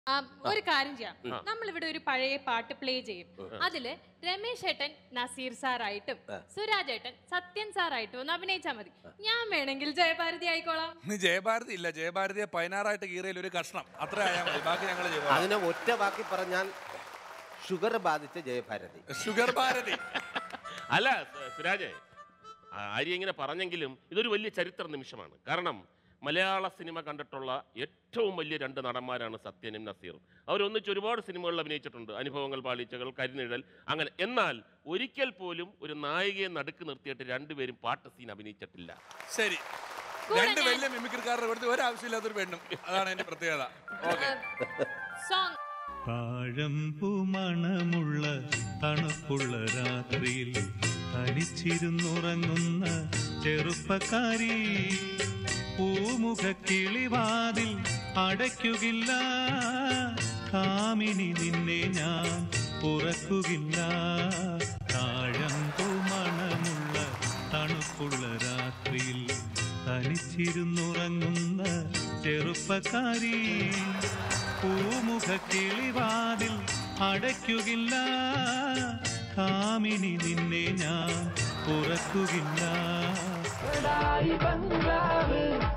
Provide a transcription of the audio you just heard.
ആ, ഒരു കാര്യം ചെയ്യാം നമ്മളിവിടെ ഒരു പഴയ പാട്ട് പ്ലേ ചെയ്യും അതില് രമേശ് ഏട്ടൻ നസീർ സാറായിട്ടും സുരാജ് ഏട്ടൻ സത്യൻ സാറായിട്ടും ഒന്ന് അഭിനയിച്ചാൽ മതി ഞാൻ വേണമെങ്കിൽ ജയഭാരതി ആയിക്കോളാം ഇന്ന് ജയഭാരതി ഇല്ല ജയഭാരതിയെ പതിനാറായിട്ട് കീറയിൽ ഒരു കഷ്ണം അത്ര ആയാൽ മതി ബാക്കി ഞങ്ങൾ ചെയ്തോളാം അതിനെ ഒറ്റ വാക്കി പറഞ്ഞാൽ ഷുഗർ ബാധിച്ച ജയഭാരതി ഷുഗർ ഭാരതി അല്ല സ- സുരാജേ ആ, ആര്യ ഇങ്ങനെ പറഞ്ഞെങ്കിലും ഇതൊരു വലിയ ചരിത്ര നിമിഷമാണ് കാരണം മലയാള സിനിമ കണ്ടിട്ടുള്ള ഏറ്റവും വലിയ രണ്ട് നടന്മാരാണ് സത്യനും നസീറും അവരൊന്നിച്ച് ഒരുപാട് സിനിമകളിൽ അഭിനയിച്ചിട്ടുണ്ട് അനുഭവങ്ങൾ പാളിച്ചകൾ കരിനിഴൽ അങ്ങനെ എന്നാൽ ഒരിക്കൽ പോലും ഒരു നായികയെ നടുക്ക് നിർത്തിയിട്ട് രണ്ടുപേരും പാട്ട് സീൻ അഭിനയിച്ചിട്ടില്ല ശരി രണ്ട് വലിയ മിമിക്രിക്കാരുടെ കൊടുത്ത് ഒരാവശ്യമില്ലാത്തൊരു പെണ്ണും അതാണ് എന്റെ പ്രത്യേകത ഓക്കെ സോങ് താഴമ്പു മണമുള്ള തണുപ്പുള്ള രാത്രിയിൽ തനിച്ചിരുന്നുറങ്ങുന്ന ചെറുപ്പക്കാരി പൂമുഖ കിളിവാതിൽ അടയ്ക്കുകില്ല കാമിനി നിന്നെ ഞാൻ ഉറക്കുകില്ല താഴമ്പു മണമുള്ള തണുപ്പുള്ള രാത്രിയിൽ തനിച്ചിരുന്നുറങ്ങുന്ന ചെറുപ്പക്കാരി പൂമുഖ കിളിവാതിൽ അടയ്ക്കുകില്ല കാമിനി നിന്നെ ഞാൻ ഉറക്കുകില്ല ബംഗ്ലാവ്